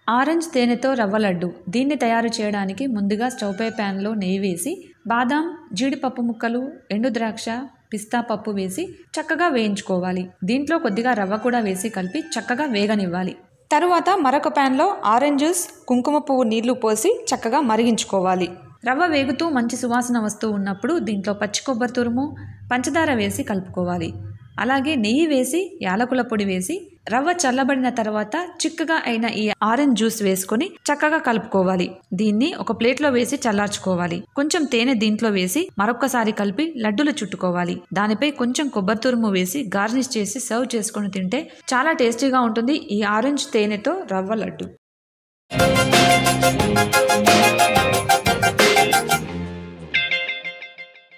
orange తేనెతో రవ్వ లడ్డు దీన్ని తయారు చేయడానికి ముందుగా స్టవ్ పై ప్యాన్లో నెయ్యి వేసి బాదాం జీడిపప్పు ముక్కలు ఎండు ద్రాక్ష పిస్తా పప్పు వేసి చక్కగా వేయించుకోవాలి దీంట్లో కొద్దిగా రవ్వ కూడా వేసి కలిపి చక్కగా వేగనివ్వాలి తరువాత మరొక ప్యాన్లో ఆరెంజ్ జ్యూస్ కుంకుమ పువ్వు నీళ్లు పోసి చక్కగా మరిగించుకోవాలి రవ్వ వేగుతూ మంచి సువాసన వస్తూ ఉన్నప్పుడు దీంట్లో పచ్చి కొబ్బరి తురుము పంచదార వేసి కలుపుకోవాలి అలాగే నెయ్యి వేసి యాలకుల పొడి వేసి రవ్వ చల్లబడిన తర్వాత చిక్కగా అయిన ఈ ఆరెంజ్ జ్యూస్ వేసుకొని చక్కగా కలుపుకోవాలి దీన్ని ఒక ప్లేట్లో వేసి చల్లార్చుకోవాలి కొంచెం తేనె దీంట్లో వేసి మరొక్కసారి కలిపి లడ్డూలు చుట్టుకోవాలి దానిపై కొంచెం కొబ్బరి తురుము వేసి గార్నిష్ చేసి సర్వ్ చేసుకొని తింటే చాలా టేస్టీగా ఉంటుంది ఈ ఆరెంజ్ తేనెతో రవ్వ లడ్డు